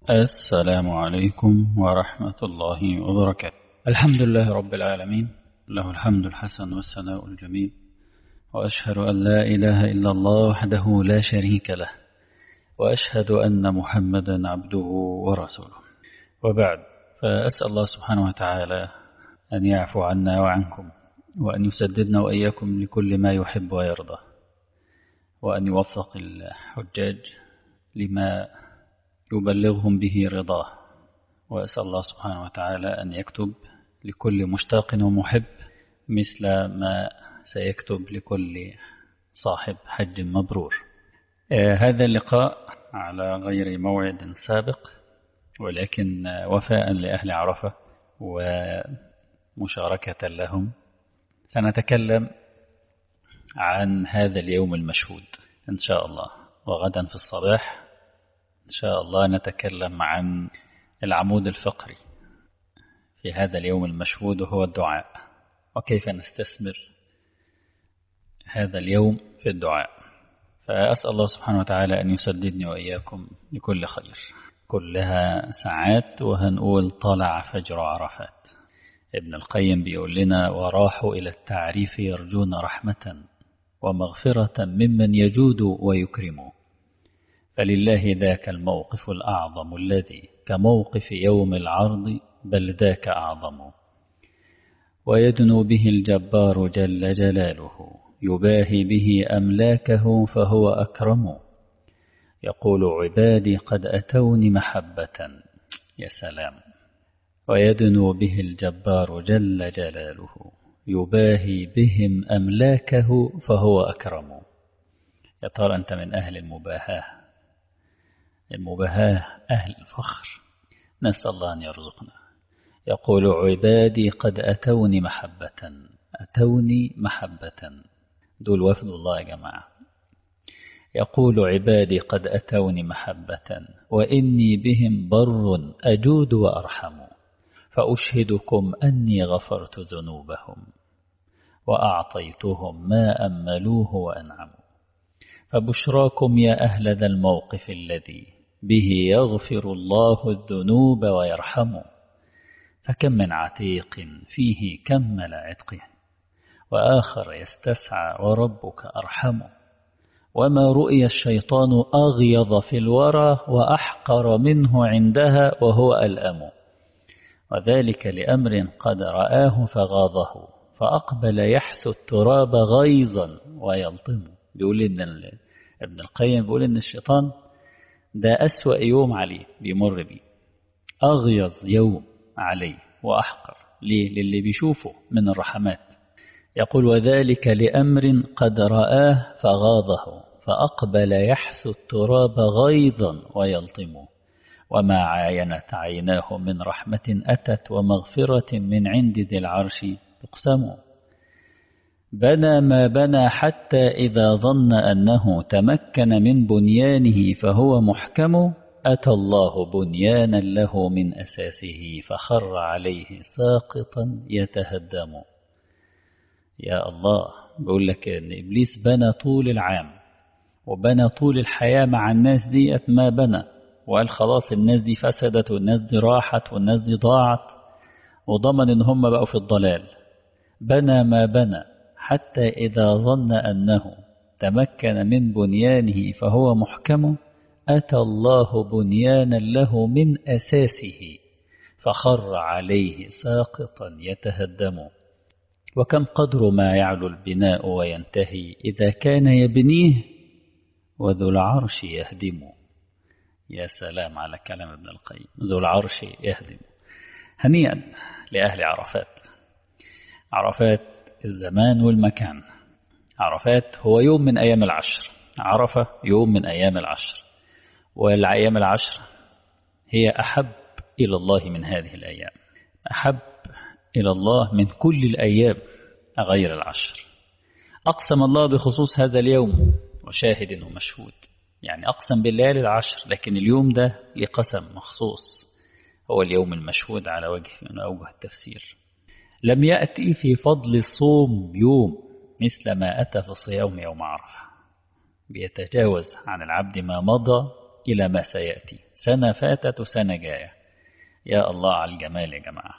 السلام عليكم ورحمة الله وبركاته الحمد لله رب العالمين له الحمد الحسن والثناء الجميل وأشهد أن لا إله إلا الله وحده لا شريك له وأشهد أن محمدا عبده ورسوله وبعد فأسأل الله سبحانه وتعالى أن يعفو عنا وعنكم وأن يسددنا وإياكم لكل ما يحب ويرضى وأن يوفق الحجاج لما يبلغهم به رضاه وأسأل الله سبحانه وتعالى أن يكتب لكل مشتاق ومحب مثل ما سيكتب لكل صاحب حج مبرور آه هذا اللقاء على غير موعد سابق ولكن وفاء لأهل عرفة ومشاركة لهم سنتكلم عن هذا اليوم المشهود إن شاء الله وغدا في الصباح إن شاء الله نتكلم عن العمود الفقري في هذا اليوم المشهود وهو الدعاء وكيف نستثمر هذا اليوم في الدعاء فأسأل الله سبحانه وتعالى أن يسددني وإياكم لكل خير كلها ساعات وهنقول طلع فجر عرفات ابن القيم بيقول لنا وراحوا إلى التعريف يرجون رحمة ومغفرة ممن يجود ويكرم فلله ذاك الموقف الأعظم الذي كموقف يوم العرض بل ذاك أعظم ويدنو به الجبار جل جلاله يباهي به أملاكه فهو أكرم يقول عبادي قد أتوني محبة يا سلام ويدنو به الجبار جل جلاله يباهي بهم أملاكه فهو أكرم يا ترى أنت من أهل المباهاة المباهاة أهل الفخر نسأل الله أن يرزقنا يقول عبادي قد أتوني محبة أتوني محبة دول وفد الله يا جماعة يقول عبادي قد أتوني محبة وإني بهم بر أجود وأرحم فأشهدكم أني غفرت ذنوبهم وأعطيتهم ما أملوه وأنعموا فبشراكم يا أهل ذا الموقف الذي به يغفر الله الذنوب ويرحم فكم من عتيق فيه كمل عتقه وآخر يستسعى وربك أرحم وما رؤي الشيطان أغيظ في الورى وأحقر منه عندها وهو الأم وذلك لأمر قد رآه فغاضه فأقبل يحث التراب غيظا ويلطم بيقول إن ابن القيم بيقول إن الشيطان ده أسوأ يوم عليه بيمر بيه أغيظ يوم عليه وأحقر ليه للي بيشوفه من الرحمات يقول وذلك لأمر قد رآه فغاضه فأقبل يحث التراب غيظا ويلطمه وما عاينت عيناه من رحمة أتت ومغفرة من عند ذي العرش تقسم بنى ما بنى حتى إذا ظن أنه تمكن من بنيانه فهو محكم أتى الله بنيانا له من أساسه فخر عليه ساقطا يتهدم يا الله بيقول لك إن إبليس بنى طول العام وبنى طول الحياة مع الناس ديت ما بنى وقال خلاص الناس دي فسدت والناس دي راحت والناس دي ضاعت وضمن إن هم بقوا في الضلال بنى ما بنى حتى إذا ظن أنه تمكن من بنيانه فهو محكم أتى الله بنيانا له من أساسه فخر عليه ساقطا يتهدم وكم قدر ما يعلو البناء وينتهي إذا كان يبنيه وذو العرش يهدم يا سلام على كلام ابن القيم ذو العرش يهدم هنيئا لأهل عرفات عرفات الزمان والمكان عرفات هو يوم من أيام العشر عرفة يوم من أيام العشر والأيام العشر هي أحب إلى الله من هذه الأيام أحب إلى الله من كل الأيام غير العشر أقسم الله بخصوص هذا اليوم وشاهد ومشهود يعني أقسم بالليالي العشر لكن اليوم ده لقسم مخصوص هو اليوم المشهود على وجه من أوجه التفسير لم يأتي في فضل الصوم يوم مثل ما أتى في الصيام يوم عرفة بيتجاوز عن العبد ما مضى إلى ما سيأتي سنة فاتت وسنة جاية يا الله على الجمال يا جماعة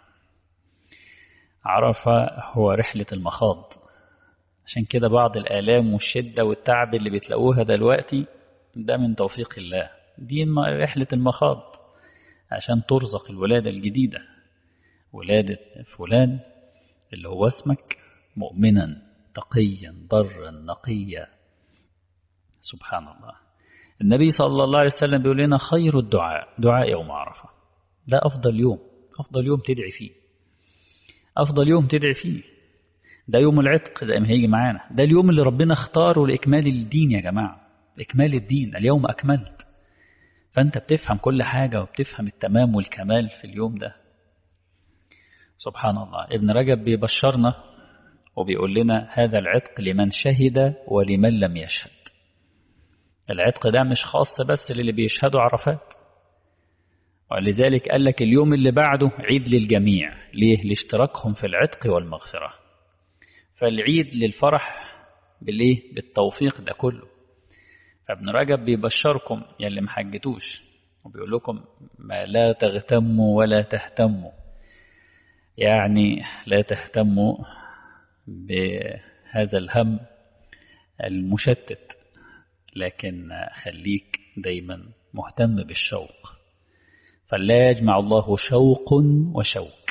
عرفة هو رحلة المخاض عشان كده بعض الآلام والشدة والتعب اللي بتلاقوها دلوقتي ده من توفيق الله دي رحلة المخاض عشان ترزق الولادة الجديدة ولادة فلان اللي هو اسمك مؤمنا تقيا برا نقيا سبحان الله النبي صلى الله عليه وسلم بيقول لنا خير الدعاء دعاء يوم عرفة ده أفضل يوم أفضل يوم تدعي فيه أفضل يوم تدعي فيه ده يوم العتق زي ما هيجي معانا ده اليوم اللي ربنا اختاره لإكمال الدين يا جماعة إكمال الدين اليوم أكملت فأنت بتفهم كل حاجة وبتفهم التمام والكمال في اليوم ده سبحان الله ابن رجب بيبشرنا وبيقول لنا هذا العتق لمن شهد ولمن لم يشهد العتق ده مش خاص بس للي بيشهدوا عرفات ولذلك قال لك اليوم اللي بعده عيد للجميع ليه لاشتراكهم في العتق والمغفرة فالعيد للفرح بالايه بالتوفيق ده كله فابن رجب بيبشركم يا اللي محجتوش وبيقول لكم ما لا تغتموا ولا تهتموا يعني لا تهتموا بهذا الهم المشتت لكن خليك دايما مهتم بالشوق فلا يجمع الله شوق وشوق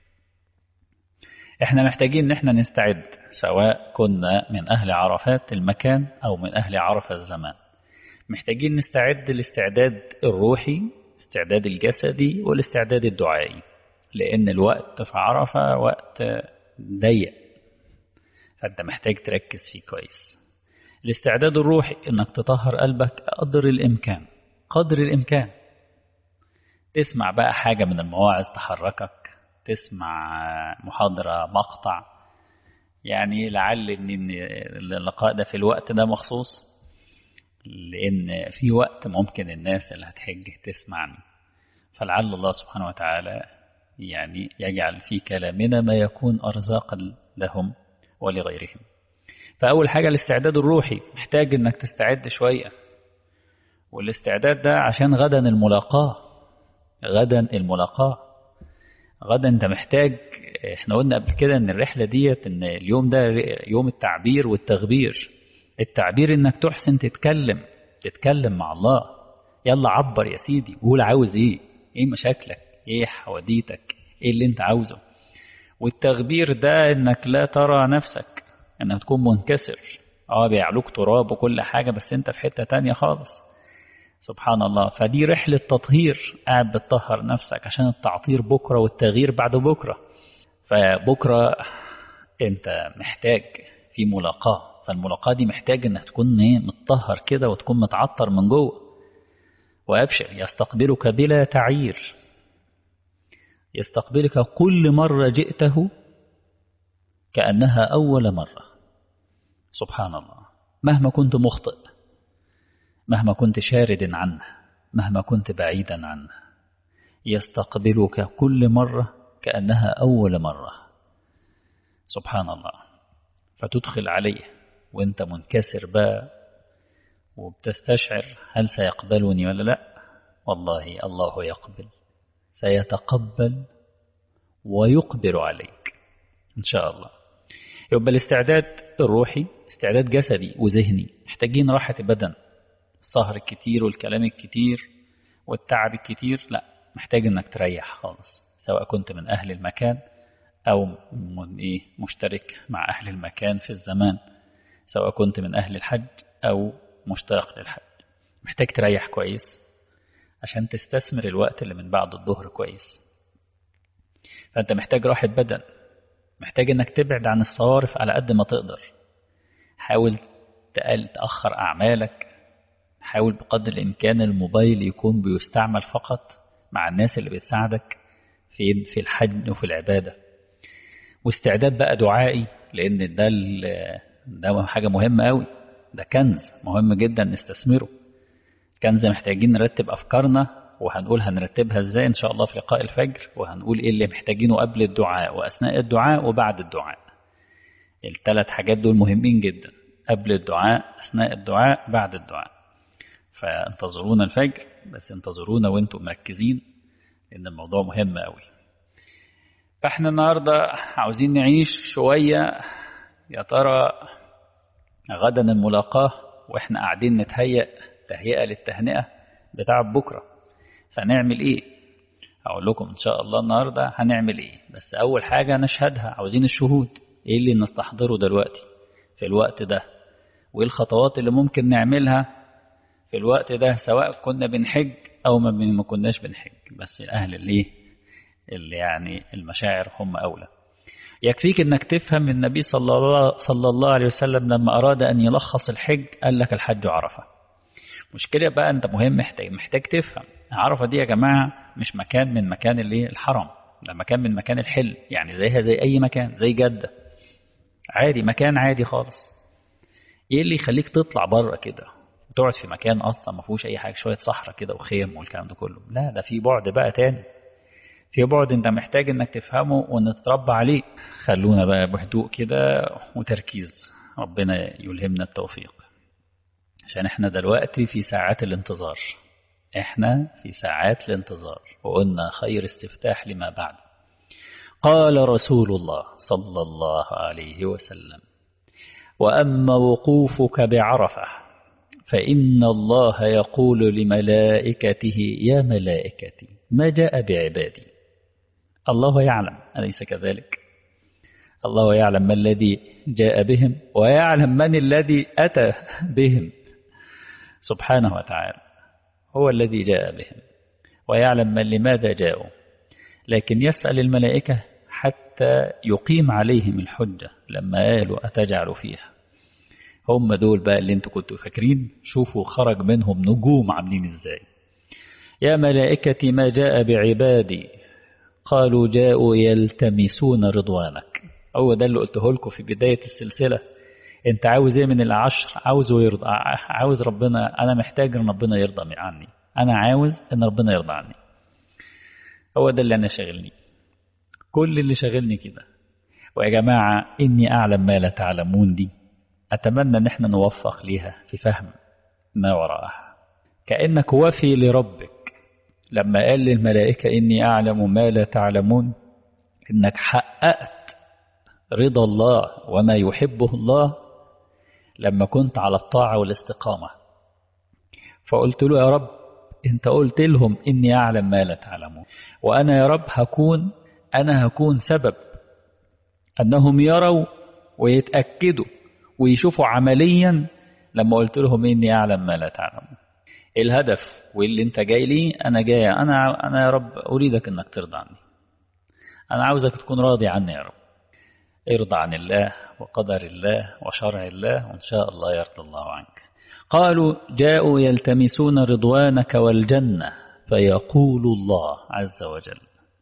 احنا محتاجين ان احنا نستعد سواء كنا من اهل عرفات المكان او من اهل عرفة الزمان محتاجين نستعد الاستعداد الروحي استعداد الجسدي والاستعداد الدعائي لان الوقت في عرفة وقت ضيق فانت محتاج تركز فيه كويس الاستعداد الروحي انك تطهر قلبك قدر الامكان قدر الامكان تسمع بقى حاجة من المواعظ تحركك تسمع محاضرة مقطع يعني لعل ان اللقاء ده في الوقت ده مخصوص لان في وقت ممكن الناس اللي هتحج تسمعني فلعل الله سبحانه وتعالى يعني يجعل في كلامنا ما يكون ارزاقا لهم ولغيرهم فأول حاجة الاستعداد الروحي محتاج انك تستعد شوية والاستعداد ده عشان غدا الملاقاة غدا الملاقاة غدا انت محتاج احنا قلنا قبل كده ان الرحلة ديت ان اليوم ده يوم التعبير والتغبير التعبير انك تحسن تتكلم تتكلم مع الله يلا عبر يا سيدي قول عاوز ايه ايه مشاكلك ايه حواديتك ايه اللي انت عاوزه والتغبير ده انك لا ترى نفسك انك تكون منكسر اه بيعلوك تراب وكل حاجة بس انت في حتة تانية خالص سبحان الله فدي رحلة تطهير قاعد بتطهر نفسك عشان التعطير بكرة والتغيير بعد بكرة فبكرة انت محتاج في ملاقاة فالملاقاة دي محتاج انك تكون ايه متطهر كده وتكون متعطر من جوه وابشر يستقبلك بلا تعيير يستقبلك كل مرة جئته كأنها أول مرة سبحان الله مهما كنت مخطئ مهما كنت شارد عنه مهما كنت بعيدا عنه يستقبلك كل مرة كأنها أول مرة سبحان الله فتدخل عليه وانت منكسر بقى وبتستشعر هل سيقبلني ولا لا والله الله يقبل سيتقبل ويقبل عليك إن شاء الله يبقى الاستعداد الروحي استعداد جسدي وذهني محتاجين راحة البدن السهر الكتير والكلام الكتير والتعب الكتير لا محتاج انك تريح خالص سواء كنت من أهل المكان أو من إيه مشترك مع أهل المكان في الزمان سواء كنت من أهل الحج أو مشتاق للحج محتاج تريح كويس عشان تستثمر الوقت اللي من بعد الظهر كويس فأنت محتاج راحة بدن محتاج انك تبعد عن الصوارف على قد ما تقدر حاول تقل تأخر أعمالك حاول بقدر الإمكان الموبايل يكون بيستعمل فقط مع الناس اللي بتساعدك في في الحج وفي العبادة واستعداد بقى دعائي لأن ده ده حاجة مهمة قوي ده كنز مهم جدا نستثمره كنز محتاجين نرتب أفكارنا وهنقول هنرتبها ازاي ان شاء الله في لقاء الفجر وهنقول ايه اللي محتاجينه قبل الدعاء واثناء الدعاء وبعد الدعاء الثلاث حاجات دول مهمين جدا قبل الدعاء اثناء الدعاء بعد الدعاء فانتظرونا الفجر بس انتظرونا وانتم مركزين لأن الموضوع مهم قوي فاحنا النهاردة عاوزين نعيش شوية يا ترى غدا الملاقاة واحنا قاعدين نتهيأ تهيئة للتهنئة بتاع بكرة فنعمل ايه اقول لكم ان شاء الله النهاردة هنعمل ايه بس اول حاجة نشهدها عاوزين الشهود ايه اللي نستحضره دلوقتي في الوقت ده وايه الخطوات اللي ممكن نعملها في الوقت ده سواء كنا بنحج او ما كناش بنحج بس اهل الايه اللي يعني المشاعر هم اولى يكفيك انك تفهم النبي صلى الله, صلى الله عليه وسلم لما اراد ان يلخص الحج قال لك الحج عرفه مشكلة بقى انت مهم محتاج محتاج تفهم عرفة دي يا جماعة مش مكان من مكان اللي الحرم ده مكان من مكان الحل يعني زيها زي اي مكان زي جدة عادي مكان عادي خالص ايه اللي يخليك تطلع بره كده وتقعد في مكان اصلا ما فيهوش اي حاجه شويه صحراء كده وخيم والكلام ده كله لا ده في بعد بقى تاني في بعد انت محتاج انك تفهمه ونتربى عليه خلونا بقى بهدوء كده وتركيز ربنا يلهمنا التوفيق عشان احنا دلوقتي في ساعات الانتظار احنا في ساعات الانتظار وقلنا خير استفتاح لما بعد قال رسول الله صلى الله عليه وسلم وأما وقوفك بعرفة فإن الله يقول لملائكته يا ملائكتي ما جاء بعبادي الله يعلم أليس كذلك الله يعلم ما الذي جاء بهم ويعلم من الذي أتى بهم سبحانه وتعالى هو الذي جاء بهم ويعلم من لماذا جاءوا لكن يسأل الملائكة حتى يقيم عليهم الحجة لما قالوا أتجعل فيها هم دول بقى اللي انتوا كنتوا فاكرين شوفوا خرج منهم نجوم عاملين ازاي يا ملائكتي ما جاء بعبادي قالوا جاءوا يلتمسون رضوانك هو ده اللي قلته لكم في بداية السلسلة انت عاوز ايه من العشر عاوزه يرضى عاوز ربنا انا محتاج ان ربنا يرضى عني انا عاوز ان ربنا يرضى عني هو ده اللي انا شاغلني كل اللي شاغلني كده ويا جماعة إني أعلم ما لا تعلمون دي أتمنى أن احنا نوفق ليها في فهم ما وراءها كأنك وفي لربك لما قال للملائكة إني أعلم ما لا تعلمون إنك حققت رضا الله وما يحبه الله لما كنت على الطاعة والاستقامة فقلت له يا رب انت قلت لهم إني أعلم ما لا تعلمون وأنا يا رب هكون أنا هكون سبب أنهم يروا ويتأكدوا ويشوفوا عمليا لما قلت لهم إني أعلم ما لا تعلمون الهدف واللي انت جاي لي أنا جاي أنا, أنا يا رب أريدك أنك ترضى عني أنا عاوزك تكون راضي عني يا رب ارضى عن الله وقدر الله وشرع الله وإن شاء الله يرضى الله عنك قالوا جاءوا يلتمسون رضوانك والجنة فيقول الله عز وجل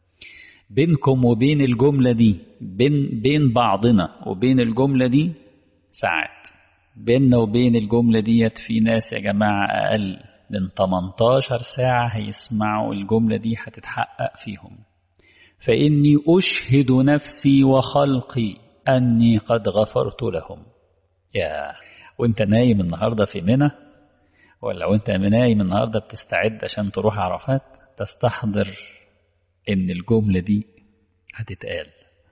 بينكم وبين الجملة دي بين, بين بعضنا وبين الجملة دي ساعات بيننا وبين الجملة ديت في ناس يا جماعة أقل من 18 ساعة هيسمعوا الجملة دي هتتحقق فيهم فإني أشهد نفسي وخلقي أني قد غفرت لهم يا وانت نايم النهاردة في منى ولا وانت نايم النهاردة بتستعد عشان تروح عرفات تستحضر ان الجملة دي هتتقال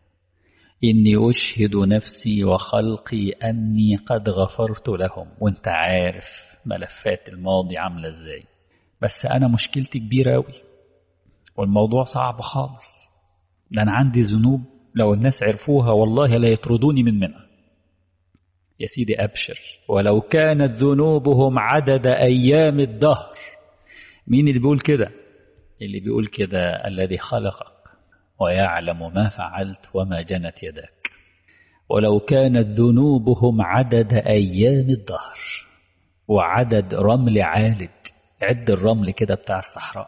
إني أشهد نفسي وخلقي أني قد غفرت لهم وانت عارف ملفات الماضي عاملة ازاي بس أنا مشكلتي كبيرة أوي والموضوع صعب خالص ده أنا عندي ذنوب لو الناس عرفوها والله لا يطردوني من منها يا سيدي أبشر ولو كانت ذنوبهم عدد أيام الدهر مين اللي بيقول كده اللي بيقول كده الذي خلقك ويعلم ما فعلت وما جنت يداك ولو كانت ذنوبهم عدد أيام الدهر وعدد رمل عالج عد الرمل كده بتاع الصحراء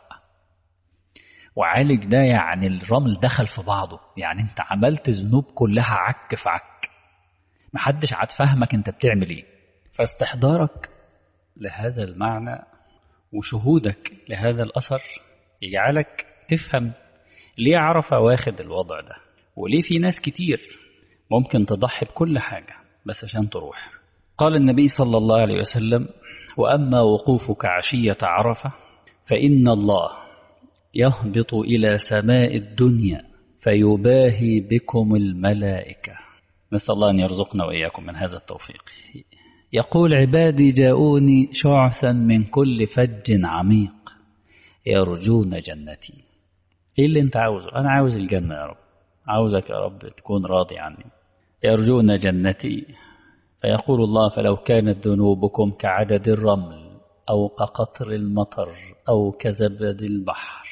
وعالج ده يعني الرمل دخل في بعضه يعني انت عملت ذنوب كلها عك في عك محدش عاد فهمك انت بتعمل ايه فاستحضارك لهذا المعنى وشهودك لهذا الأثر يجعلك تفهم ليه عرفة واخد الوضع ده وليه في ناس كتير ممكن تضحي بكل حاجة بس عشان تروح قال النبي صلى الله عليه وسلم وأما وقوفك عشية عرفة فإن الله يهبط إلى سماء الدنيا فيباهي بكم الملائكة نسأل الله أن يرزقنا وإياكم من هذا التوفيق يقول عبادي جاءوني شعثا من كل فج عميق يرجون جنتي ايه اللي انت عاوزه انا عاوز الجنة يا رب عاوزك يا رب تكون راضي عني يرجون جنتي فيقول الله فلو كانت ذنوبكم كعدد الرمل أو كقطر المطر أو كزبد البحر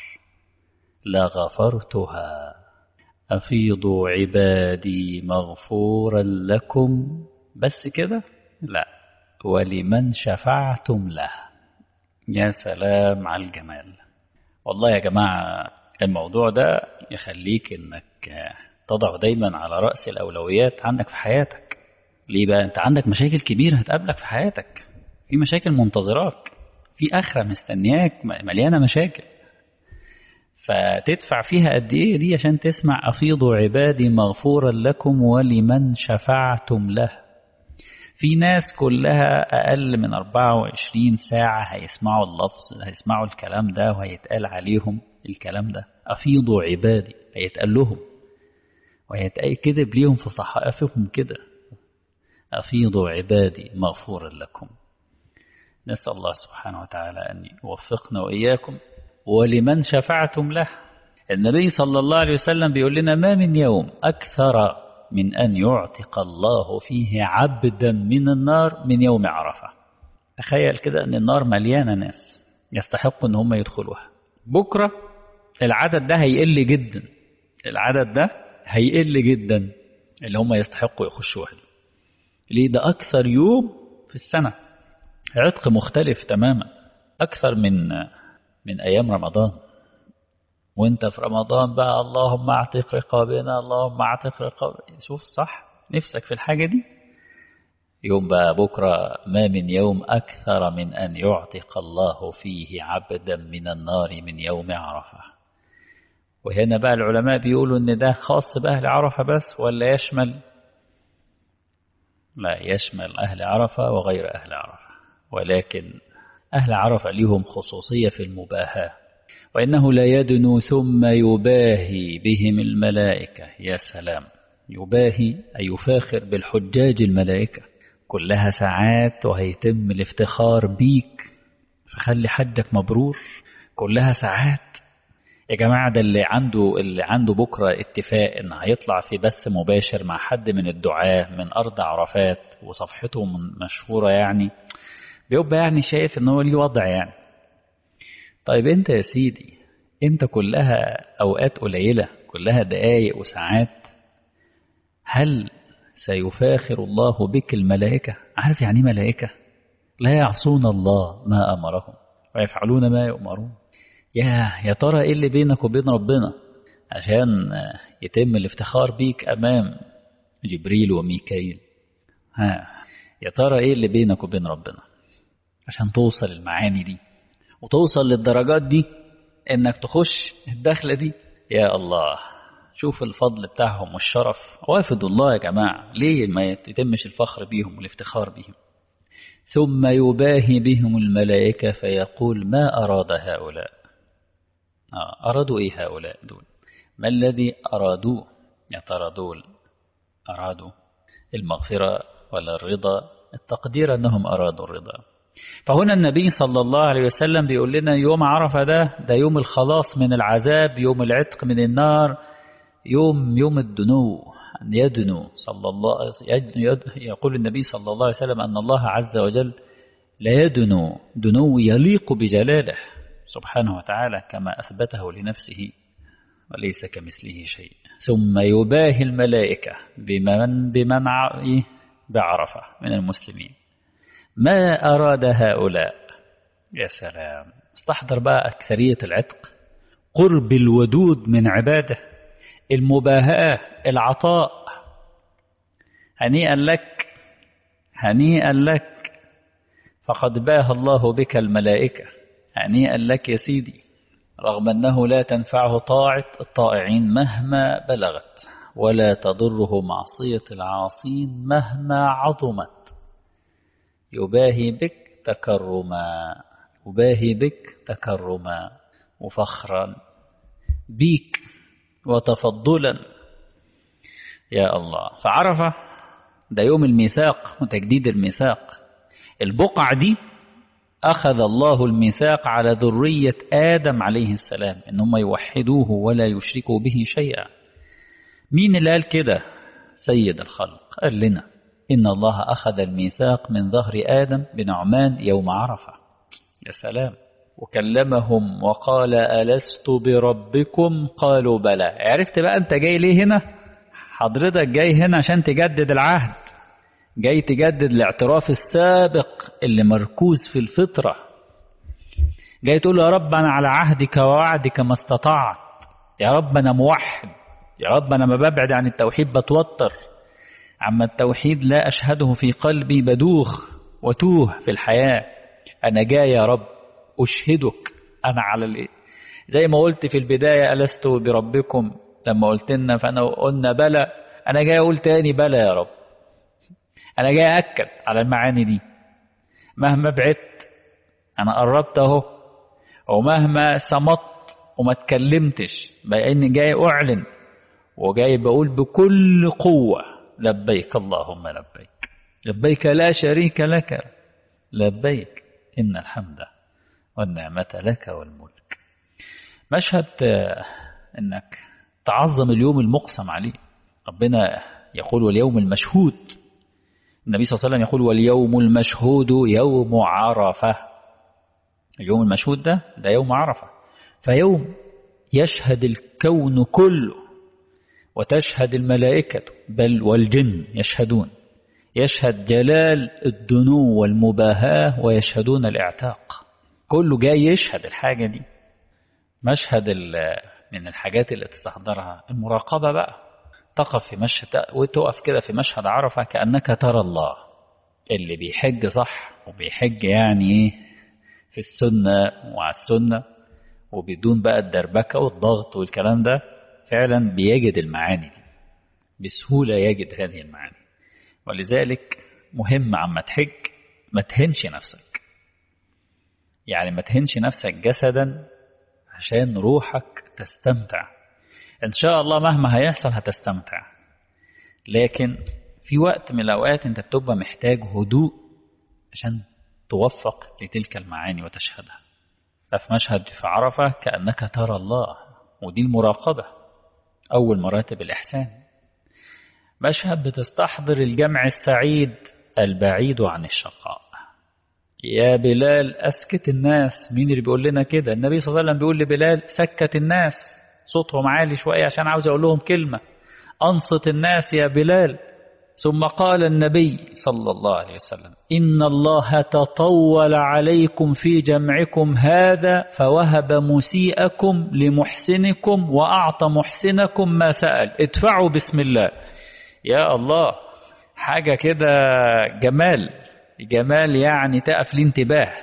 لغفرتها أفيضوا عبادي مغفورا لكم بس كده لا ولمن شفعتم له يا سلام على الجمال والله يا جماعة الموضوع ده يخليك انك تضع دايما على رأس الأولويات عندك في حياتك ليه بقى انت عندك مشاكل كبيرة هتقابلك في حياتك في مشاكل منتظراك في آخرة مستنياك مليانة مشاكل فتدفع فيها قد ايه دي عشان تسمع أفيضوا عبادي مغفورا لكم ولمن شفعتم له في ناس كلها أقل من 24 ساعة هيسمعوا اللفظ هيسمعوا الكلام ده وهيتقال عليهم الكلام ده أفيضوا عبادي هيتقال لهم وهيتكذب ليهم في صحائفهم كده أفيضوا عبادي مغفورا لكم نسأل الله سبحانه وتعالى أن يوفقنا وإياكم ولمن شفعتم له النبي صلى الله عليه وسلم بيقول لنا ما من يوم أكثر من أن يعتق الله فيه عبدا من النار من يوم عرفة تخيل كده أن النار مليانة ناس يستحقوا أن هم يدخلوها بكرة العدد ده هيقل جدا العدد ده هيقل جدا اللي هم يستحقوا يخشوها ليه ده أكثر يوم في السنة عتق مختلف تماما أكثر من من أيام رمضان وانت في رمضان بقى اللهم اعتق رقابنا اللهم اعتق رقاب شوف صح نفسك في الحاجة دي يوم بقى بكرة ما من يوم أكثر من أن يعتق الله فيه عبدا من النار من يوم عرفة وهنا بقى العلماء بيقولوا ان ده خاص بأهل عرفة بس ولا يشمل لا يشمل أهل عرفة وغير أهل عرفة ولكن أهل عرفة لهم خصوصية في المباهاة وإنه لا يدنو ثم يباهي بهم الملائكة يا سلام يباهي أي يفاخر بالحجاج الملائكة كلها ساعات وهيتم الافتخار بيك فخلي حجك مبرور كلها ساعات يا جماعة ده اللي عنده اللي عنده بكرة اتفاق إن هيطلع في بث مباشر مع حد من الدعاة من أرض عرفات وصفحته مشهورة يعني بيبقى يعني شايف إن هو ليه وضع يعني طيب أنت يا سيدي أنت كلها أوقات قليلة كلها دقايق وساعات هل سيفاخر الله بك الملائكة عارف يعني ملائكة لا يعصون الله ما أمرهم ويفعلون ما يؤمرون يا يا ترى ايه اللي بينك وبين ربنا عشان يتم الافتخار بيك امام جبريل وميكائيل ها يا ترى ايه اللي بينك وبين ربنا عشان توصل المعاني دي وتوصل للدرجات دي انك تخش الدخلة دي يا الله شوف الفضل بتاعهم والشرف وافدوا الله يا جماعة ليه ما يتمش الفخر بيهم والافتخار بيهم ثم يباهي بهم الملائكة فيقول ما أراد هؤلاء أرادوا إيه هؤلاء دول ما الذي أرادوه يا ترى دول أرادوا المغفرة ولا الرضا التقدير أنهم أرادوا الرضا فهنا النبي صلى الله عليه وسلم بيقول لنا يوم عرفة ده ده يوم الخلاص من العذاب يوم العتق من النار يوم يوم الدنو أن يدنو صلى الله يقول النبي صلى الله عليه وسلم أن الله عز وجل لا يدنو دنو يليق بجلاله سبحانه وتعالى كما أثبته لنفسه وليس كمثله شيء ثم يباهي الملائكة بمن بمن بعرفة من المسلمين ما أراد هؤلاء يا سلام استحضر بقى أكثرية العتق قرب الودود من عباده المباهاة العطاء هنيئا لك هنيئا لك فقد باه الله بك الملائكة هنيئا لك يا سيدي رغم أنه لا تنفعه طاعة الطائعين مهما بلغت ولا تضره معصية العاصين مهما عظمت يباهي بك تكرما أباهي بك تكرما وفخرا بيك وتفضلا يا الله فعرفة ده يوم الميثاق وتجديد الميثاق البقع دي أخذ الله الميثاق على ذرية آدم عليه السلام إن هم يوحدوه ولا يشركوا به شيئا مين اللي قال كده سيد الخلق قال لنا إن الله أخذ الميثاق من ظهر آدم بنعمان يوم عرفة يا سلام وكلمهم وقال ألست بربكم قالوا بلى عرفت بقى أنت جاي ليه هنا حضرتك جاي هنا عشان تجدد العهد جاي تجدد الاعتراف السابق اللي مركوز في الفطرة جاي تقول يا رب أنا على عهدك ووعدك ما استطعت يا رب أنا موحد يا رب أنا ما ببعد عن التوحيد بتوتر عما التوحيد لا أشهده في قلبي بدوخ وتوه في الحياة أنا جاي يا رب أشهدك أنا على الإيه زي ما قلت في البداية ألست بربكم لما قلت لنا فأنا قلنا بلى أنا جاي أقول تاني بلى يا رب أنا جاي أكد على المعاني دي مهما بعدت أنا قربت أهو ومهما صمت وما اتكلمتش بقى إني جاي أعلن وجاي بقول بكل قوة لبيك اللهم لبيك لبيك لا شريك لك لبيك إن الحمد والنعمة لك والملك مشهد إنك تعظم اليوم المقسم عليه ربنا يقول واليوم المشهود النبي صلى الله عليه وسلم يقول واليوم المشهود يوم عرفة اليوم المشهود ده ده يوم عرفة فيوم يشهد الكون كله وتشهد الملائكة بل والجن يشهدون يشهد جلال الدنو والمباهاة ويشهدون الاعتاق كله جاي يشهد الحاجة دي مشهد من الحاجات اللي تستحضرها المراقبة بقى تقف في مشهد وتقف كده في مشهد عرفة كأنك ترى الله اللي بيحج صح وبيحج يعني ايه في السنة وعلى السنة وبدون بقى الدربكة والضغط والكلام ده فعلا بيجد المعاني دي بسهولة يجد هذه المعاني ولذلك مهم عما تحج ما تهنش نفسك يعني ما تهنش نفسك جسدا عشان روحك تستمتع ان شاء الله مهما هيحصل هتستمتع لكن في وقت من الاوقات انت بتبقى محتاج هدوء عشان توفق لتلك المعاني وتشهدها ففي مشهد في عرفة كأنك ترى الله ودي المراقبة أول مراتب الإحسان مشهد بتستحضر الجمع السعيد البعيد عن الشقاء يا بلال أسكت الناس مين اللي بيقول لنا كده النبي صلى الله عليه وسلم بيقول لبلال سكت الناس صوتهم عالي شوية عشان عاوز أقول لهم كلمة أنصت الناس يا بلال ثم قال النبي صلى الله عليه وسلم إن الله تطول عليكم في جمعكم هذا فوهب مسيئكم لمحسنكم وأعطى محسنكم ما سأل ادفعوا بسم الله يا الله حاجة كده جمال جمال يعني تقف الانتباه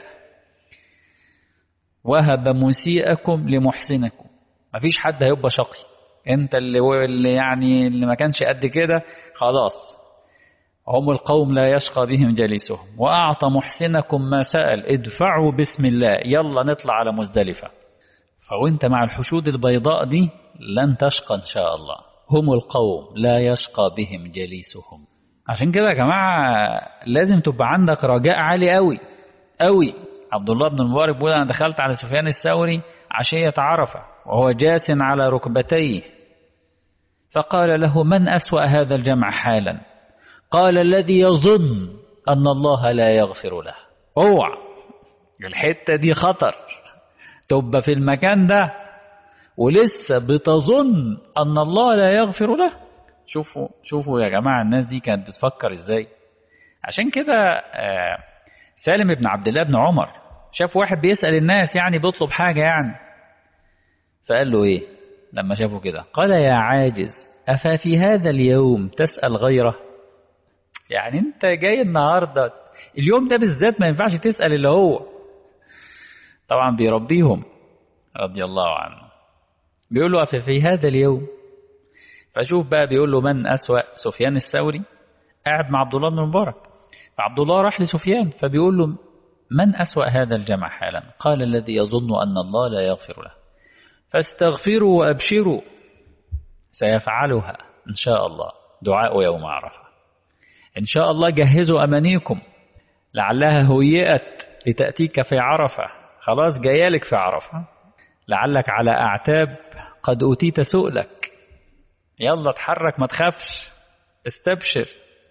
وهب مسيئكم لمحسنكم مفيش حد هيبقى شقي انت اللي, اللي يعني اللي ما كانش قد كده خلاص هم القوم لا يشقى بهم جليسهم وأعطى محسنكم ما سأل ادفعوا بسم الله يلا نطلع على مزدلفة فوانت مع الحشود البيضاء دي لن تشقى إن شاء الله هم القوم لا يشقى بهم جليسهم عشان كده يا جماعة لازم تبقى عندك رجاء عالي قوي قوي عبد الله بن المبارك بيقول أنا دخلت على سفيان الثوري عشية عرفة وهو جاس على ركبتيه فقال له من أسوأ هذا الجمع حالا قال الذي يظن أن الله لا يغفر له اوعى الحتة دي خطر تبقى في المكان ده ولسه بتظن أن الله لا يغفر له شوفوا شوفوا يا جماعة الناس دي كانت بتفكر ازاي عشان كده سالم بن عبد الله بن عمر شاف واحد بيسأل الناس يعني بيطلب حاجة يعني فقال له ايه لما شافه كده قال يا عاجز أففي هذا اليوم تسأل غيره يعني انت جاي النهاردة اليوم ده بالذات ما ينفعش تسأل اللي هو طبعا بيربيهم رضي الله عنه بيقول له في هذا اليوم فشوف بقى بيقول له من أسوأ سفيان الثوري قاعد مع عبد الله بن مبارك فعبد الله راح لسفيان فبيقول له من أسوأ هذا الجمع حالا قال الذي يظن أن الله لا يغفر له فاستغفروا وأبشروا سيفعلها إن شاء الله دعاء يوم عرفة إن شاء الله جهزوا أمانيكم لعلها هيئت لتأتيك في عرفة خلاص جايالك في عرفة لعلك على أعتاب قد أوتيت سؤلك يلا اتحرك ما تخافش استبشر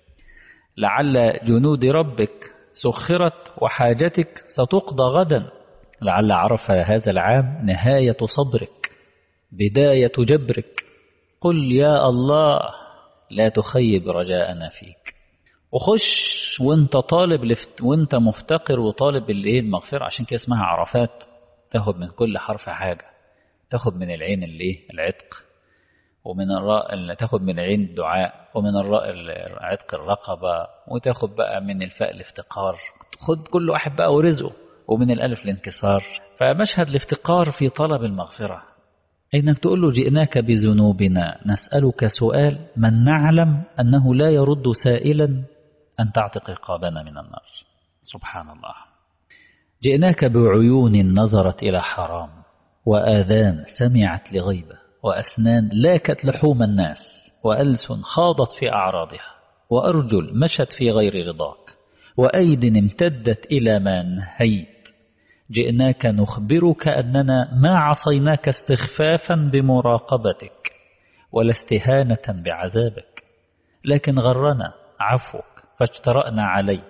لعل جنود ربك سخرت وحاجتك ستقضى غدا لعل عرف هذا العام نهاية صبرك بداية جبرك قل يا الله لا تخيب رجاءنا فيك وخش وانت طالب لفت وانت مفتقر وطالب الايه المغفرة عشان كده اسمها عرفات تاخد من كل حرف حاجة تاخد من العين الايه العتق ومن الراء تاخد من العين الدعاء ومن الراء عتق الرقبة وتاخد بقى من الفاء الافتقار خد كل واحد بقى ورزقه ومن الألف الانكسار فمشهد الافتقار في طلب المغفرة إنك تقول له جئناك بذنوبنا نسألك سؤال من نعلم أنه لا يرد سائلا أن تعتق رقابنا من النار سبحان الله جئناك بعيون نظرت إلى حرام وآذان سمعت لغيبة وأسنان لاكت لحوم الناس وألسن خاضت في أعراضها وأرجل مشت في غير رضاك وأيد امتدت إلى ما نهيت جئناك نخبرك أننا ما عصيناك استخفافا بمراقبتك ولا استهانة بعذابك لكن غرنا عفوك فاجترأنا عليه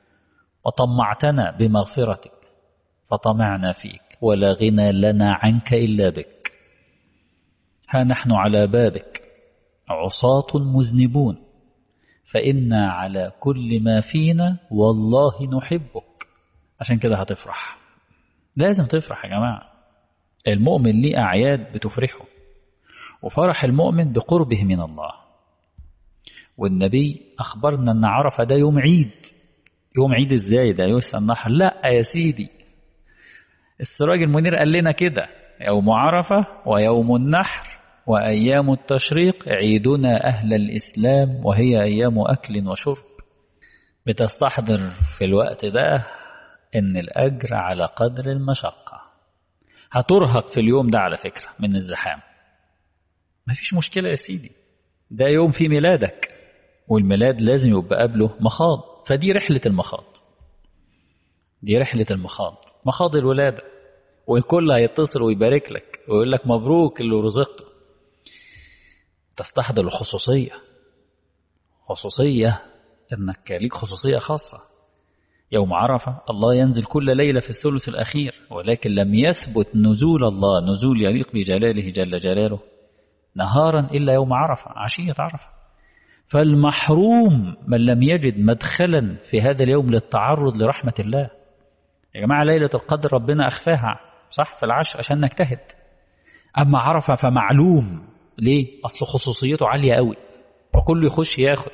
وطمعتنا بمغفرتك فطمعنا فيك ولا غنى لنا عنك إلا بك ها نحن على بابك عصاة مذنبون فإنا على كل ما فينا والله نحبك عشان كده هتفرح لازم تفرح يا جماعة المؤمن ليه أعياد بتفرحه وفرح المؤمن بقربه من الله والنبي أخبرنا أن عرفة ده يوم عيد يوم عيد ازاي ده يوسف النحر لا يا سيدي السراج المنير قال لنا كده يوم عرفة ويوم النحر وأيام التشريق عيدنا أهل الإسلام وهي أيام أكل وشرب بتستحضر في الوقت ده إن الأجر على قدر المشقة هترهق في اليوم ده على فكرة من الزحام مفيش مشكلة يا سيدي ده يوم في ميلادك والميلاد لازم يبقى قبله مخاض فدي رحلة المخاض دي رحلة المخاض مخاض الولادة والكل هيتصل ويبارك لك ويقول لك مبروك اللي رزقته تستحضر الخصوصية خصوصية انك ليك خصوصية خاصة يوم عرفة الله ينزل كل ليلة في الثلث الأخير ولكن لم يثبت نزول الله نزول يليق بجلاله جل جلاله نهارا إلا يوم عرفة عشية عرفة فالمحروم من لم يجد مدخلا في هذا اليوم للتعرض لرحمة الله يا جماعة ليلة القدر ربنا أخفاها صح في العشر عشان نجتهد أما عرفة فمعلوم ليه أصل خصوصيته عالية قوي وكل يخش ياخد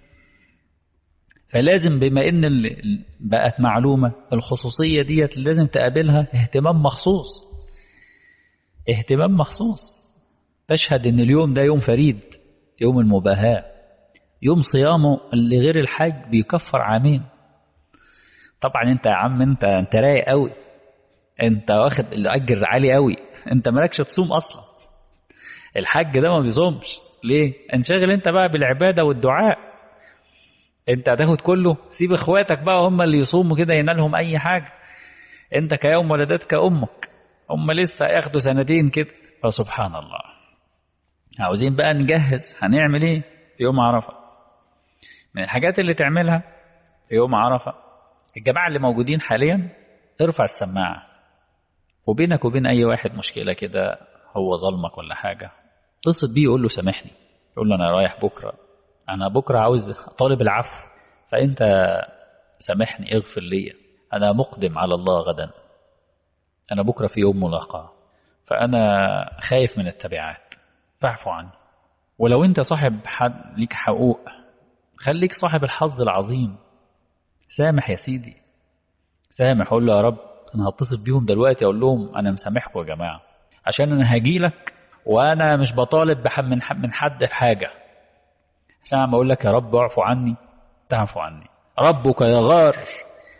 فلازم بما ان بقت معلومة الخصوصية ديت لازم تقابلها اهتمام مخصوص اهتمام مخصوص تشهد ان اليوم ده يوم فريد يوم المباهاة يوم صيامه اللي غير الحج بيكفر عامين طبعا انت يا عم انت انت رايق قوي انت واخد الاجر عالي قوي انت مالكش تصوم اصلا الحج ده ما بيصومش ليه انشغل انت بقى بالعبادة والدعاء انت هتاخد كله سيب اخواتك بقى هم اللي يصوموا كده ينالهم اي حاجة انت كيوم ولدتك امك هم لسه ياخدوا سنتين كده فسبحان الله عاوزين بقى نجهز هنعمل ايه في يوم عرفة من الحاجات اللي تعملها في يوم عرفة الجماعة اللي موجودين حاليا ارفع السماعة وبينك وبين اي واحد مشكلة كده هو ظلمك ولا حاجة اتصل بيه يقول له سامحني يقول له انا رايح بكرة انا بكرة عاوز طالب العفو فانت سامحني اغفر لي انا مقدم على الله غدا انا بكرة في يوم ملاقاة فانا خايف من التبعات فاعفو عني ولو انت صاحب حد ليك حقوق خليك صاحب الحظ العظيم سامح يا سيدي سامح قول له يا رب انا هتصل بيهم دلوقتي اقول لهم انا مسامحكم يا جماعه عشان انا هاجي لك وانا مش بطالب من من حد بحاجه عشان انا بقول لك يا رب اعفو عني تعفو عني ربك يغار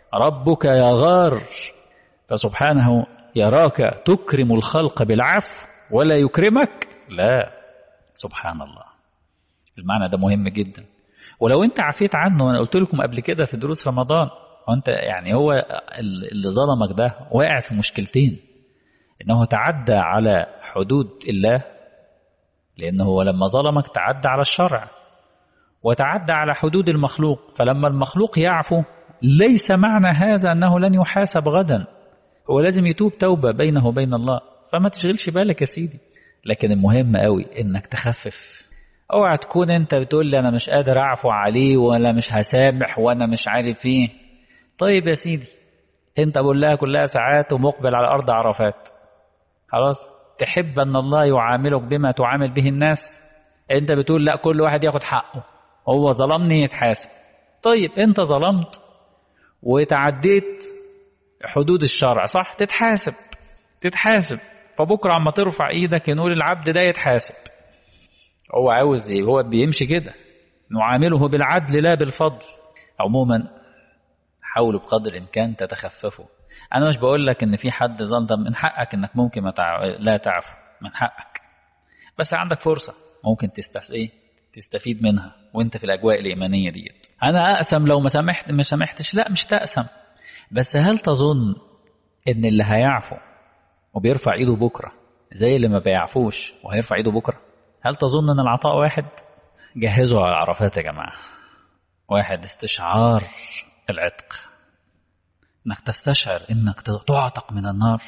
ربك يغار فسبحانه يراك تكرم الخلق بالعفو ولا يكرمك لا سبحان الله المعنى ده مهم جدا ولو انت عفيت عنه انا قلت لكم قبل كده في دروس رمضان وانت يعني هو اللي ظلمك ده واقع في مشكلتين انه تعدى على حدود الله لانه هو لما ظلمك تعدى على الشرع وتعدى على حدود المخلوق فلما المخلوق يعفو ليس معنى هذا انه لن يحاسب غدا هو لازم يتوب توبة بينه وبين الله فما تشغلش بالك يا سيدي لكن المهم قوي انك تخفف اوعى تكون انت بتقول لي انا مش قادر اعفو عليه ولا مش هسامح وانا مش عارف ايه طيب يا سيدي انت بقول لها كلها ساعات ومقبل على ارض عرفات خلاص تحب ان الله يعاملك بما تعامل به الناس انت بتقول لا كل واحد ياخد حقه هو ظلمني يتحاسب طيب انت ظلمت وتعديت حدود الشرع صح تتحاسب تتحاسب فبكره عما ترفع ايدك نقول العبد ده يتحاسب هو عاوز ايه هو بيمشي كده نعامله بالعدل لا بالفضل عموما حاولوا بقدر الامكان تتخففوا انا مش بقول لك ان في حد ظلم من حقك انك ممكن ما تع... لا تعفو من حقك بس عندك فرصه ممكن تستف... ايه تستفيد منها وانت في الاجواء الايمانيه ديت انا اقسم لو ما سامحت ما سامحتش لا مش تقسم بس هل تظن ان اللي هيعفو وبيرفع ايده بكره زي اللي ما بيعفوش وهيرفع ايده بكره هل تظن ان العطاء واحد جهزوا على العرفات يا جماعه واحد استشعار العتق انك تستشعر انك تعتق من النار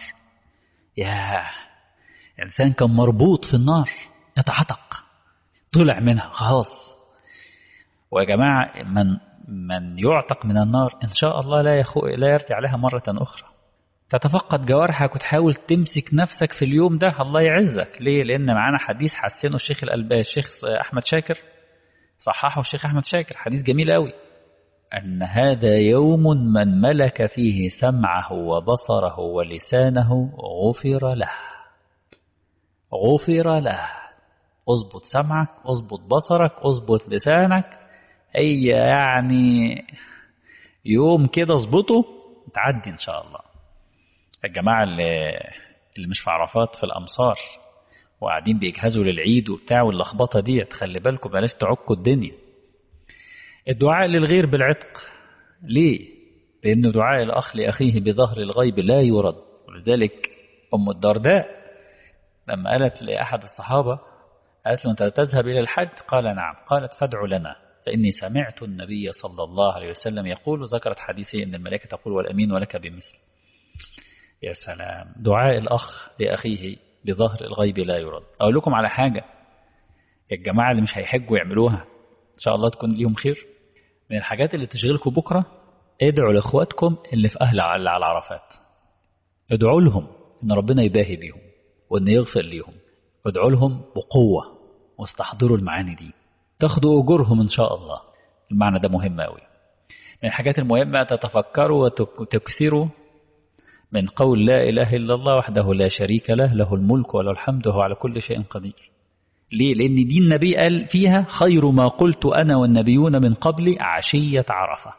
يا انسان كان مربوط في النار يتعتق طلع منها خلاص ويا جماعه من من يعتق من النار ان شاء الله لا يخو لا يرجع لها مره اخرى تتفقد جوارحك وتحاول تمسك نفسك في اليوم ده الله يعزك ليه لان معانا حديث حسنه الشيخ الألباني الشيخ احمد شاكر صححه الشيخ احمد شاكر حديث جميل قوي ان هذا يوم من ملك فيه سمعه وبصره ولسانه غفر له غفر له اظبط سمعك اظبط بصرك اظبط لسانك هي يعني يوم كده اظبطه تعدي ان شاء الله الجماعة اللي, اللي مش في عرفات في الأمصار وقاعدين بيجهزوا للعيد وبتاع واللخبطة دي خلي بالكم بلاش تعكوا الدنيا الدعاء للغير بالعتق ليه؟ لأن دعاء الأخ لأخيه بظهر الغيب لا يرد ولذلك أم الدرداء لما قالت لأحد الصحابة قالت له أنت تذهب إلى الحج قال نعم قالت فادع لنا فإني سمعت النبي صلى الله عليه وسلم يقول ذكرت حديثه أن الملائكة تقول والأمين ولك بمثل يا سلام دعاء الأخ لأخيه بظهر الغيب لا يرد أقول لكم على حاجة الجماعة اللي مش هيحجوا يعملوها إن شاء الله تكون ليهم خير من الحاجات اللي تشغلكم بكرة ادعوا لإخواتكم اللي في أهل على عرفات ادعوا لهم إن ربنا يباهي بيهم وإن يغفر ليهم ادعوا لهم بقوة واستحضروا المعاني دي تاخدوا أجورهم إن شاء الله المعنى ده مهم أوي من الحاجات المهمة تتفكروا وتكثروا من قول لا إله إلا الله وحده لا شريك له له الملك وله الحمد وهو على كل شيء قدير ليه؟ لأن دي النبي قال فيها خير ما قلت أنا والنبيون من قبل عشية عرفة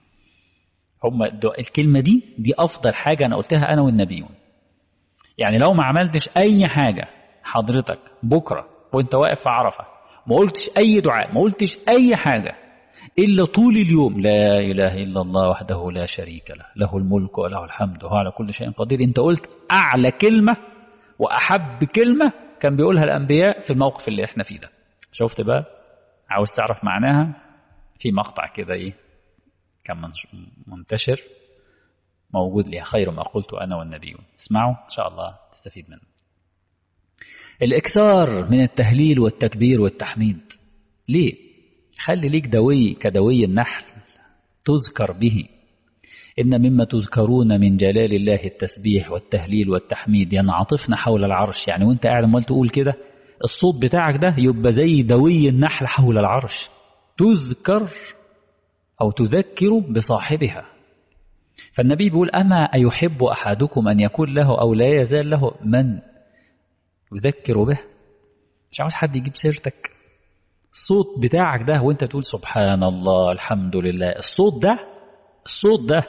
هم الكلمة دي دي أفضل حاجة أنا قلتها أنا والنبيون يعني لو ما عملتش أي حاجة حضرتك بكرة وانت واقف في عرفة ما قلتش أي دعاء ما قلتش أي حاجة إلا طول اليوم لا إله إلا الله وحده لا شريك له له الملك وله الحمد وهو على كل شيء قدير أنت قلت أعلى كلمة وأحب كلمة كان بيقولها الأنبياء في الموقف اللي احنا فيه ده شفت بقى عاوز تعرف معناها في مقطع كده إيه كان منتشر موجود لي خير ما قلت أنا والنبيون اسمعوا إن شاء الله تستفيد منه الإكثار من التهليل والتكبير والتحميد ليه خلي ليك دوي كدوي النحل تذكر به إن مما تذكرون من جلال الله التسبيح والتهليل والتحميد ينعطفن حول العرش يعني وانت قاعد عمال تقول كده الصوت بتاعك ده يبقى زي دوي النحل حول العرش تذكر أو تذكر بصاحبها فالنبي بيقول أما أيحب أحدكم أن يكون له أو لا يزال له من يذكر به مش عاوز حد يجيب سيرتك الصوت بتاعك ده وانت تقول سبحان الله الحمد لله الصوت ده الصوت ده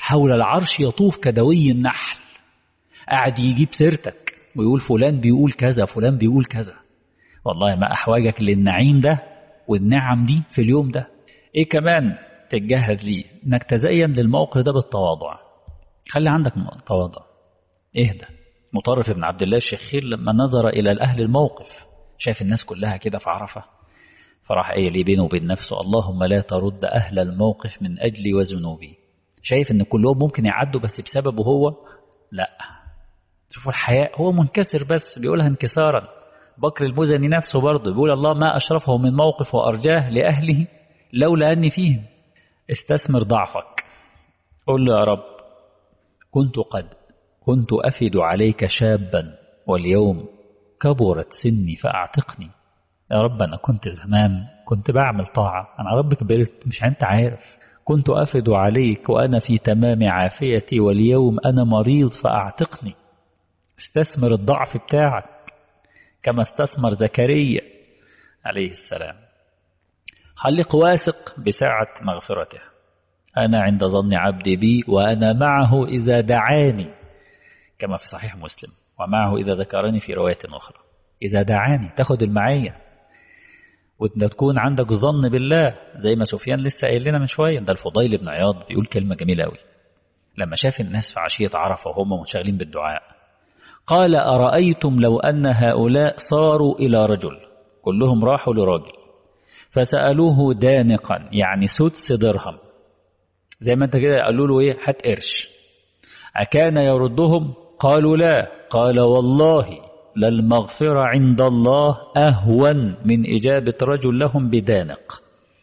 حول العرش يطوف كدوي النحل قاعد يجيب سيرتك ويقول فلان بيقول كذا فلان بيقول كذا والله ما أحواجك للنعيم ده والنعم دي في اليوم ده ايه كمان تتجهز ليه انك تزين للموقف ده بالتواضع خلي عندك تواضع اهدى مطرف بن عبد الله الشخير لما نظر الى الاهل الموقف شاف الناس كلها كده في عرفه فراح قايل لي بينه وبين نفسه اللهم لا ترد اهل الموقف من اجلي وذنوبي شايف ان كلهم ممكن يعدوا بس بسببه هو لا شوفوا الحياء هو منكسر بس بيقولها انكسارا بكر المزني نفسه برضه بيقول الله ما أشرفه من موقف وأرجاه لأهله لولا أني فيهم استثمر ضعفك قل له يا رب كنت قد كنت أفد عليك شابا واليوم كبرت سني فأعتقني يا رب أنا كنت زمان كنت بعمل طاعة أنا رب كبرت مش أنت عارف كنت أفد عليك وأنا في تمام عافيتي واليوم أنا مريض فأعتقني استثمر الضعف بتاعك كما استثمر زكريا عليه السلام خليك واثق بسعة مغفرته أنا عند ظن عبدي بي وأنا معه إذا دعاني كما في صحيح مسلم ومعه إذا ذكرني في رواية أخرى إذا دعاني تاخد المعية وانت تكون عندك ظن بالله زي ما سفيان لسه قايل لنا من شوية ده الفضيل بن عياض بيقول كلمة جميلة قوي لما شاف الناس في عشية عرفة وهم منشغلين بالدعاء قال أرأيتم لو أن هؤلاء صاروا إلى رجل كلهم راحوا لراجل فسألوه دانقا يعني سدس درهم زي ما انت كده قالوا له ايه هات قرش أكان يردهم قالوا لا قال والله للمغفرة عند الله أهون من إجابة رجل لهم بدانق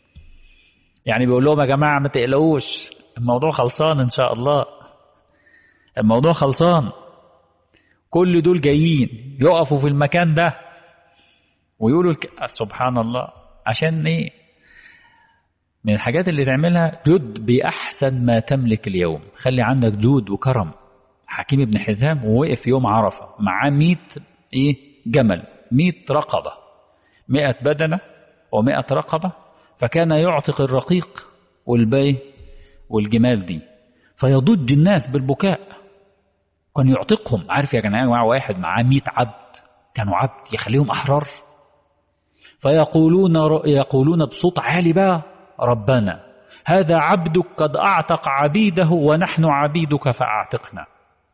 يعني بيقول لهم يا جماعة ما تقلقوش الموضوع خلصان إن شاء الله الموضوع خلصان كل دول جايين يقفوا في المكان ده ويقولوا الك... سبحان الله عشان ايه من الحاجات اللي تعملها جد بأحسن ما تملك اليوم خلي عندك جود وكرم حكيم بن حزام ووقف يوم عرفة معاه 100 ايه جمل 100 رقبة 100 بدنة و100 رقبة فكان يعتق الرقيق والباقي والجمال دي فيضج الناس بالبكاء كان يعتقهم عارف يا جماعه مع واحد معاه 100 عبد كانوا عبد يخليهم احرار فيقولون يقولون بصوت عالي بقى ربنا هذا عبدك قد اعتق عبيده ونحن عبيدك فاعتقنا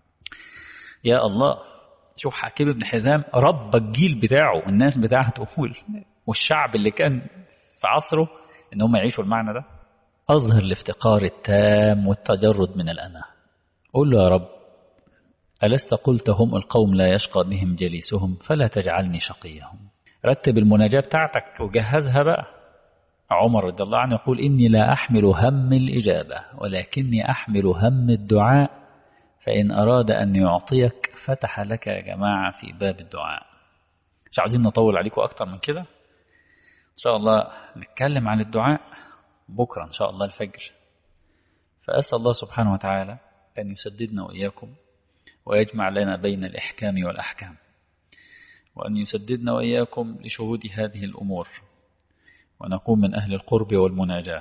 يا الله شوف حكيم بن حزام رب الجيل بتاعه الناس بتاعته تقول والشعب اللي كان في عصره ان هم يعيشوا المعنى ده اظهر الافتقار التام والتجرد من الانا قول له يا رب ألست قلت هم القوم لا يشقى بهم جليسهم فلا تجعلني شقيهم رتب المناجاة بتاعتك وجهزها بقى عمر رضي الله عنه يقول إني لا أحمل هم الإجابة ولكني أحمل هم الدعاء فإن أراد أن يعطيك فتح لك يا جماعة في باب الدعاء مش عاوزين نطول عليكم أكتر من كده إن شاء الله نتكلم عن الدعاء بكرة إن شاء الله الفجر فأسأل الله سبحانه وتعالى أن يسددنا وإياكم ويجمع لنا بين الإحكام والأحكام وأن يسددنا وإياكم لشهود هذه الأمور ونكون من أهل القرب والمناجاة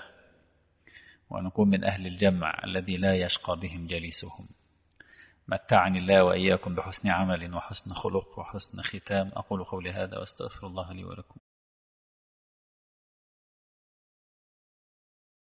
ونكون من أهل الجمع الذي لا يشقى بهم جليسهم متعني الله وإياكم بحسن عمل وحسن خلق وحسن ختام أقول قولي هذا واستغفر الله لي ولكم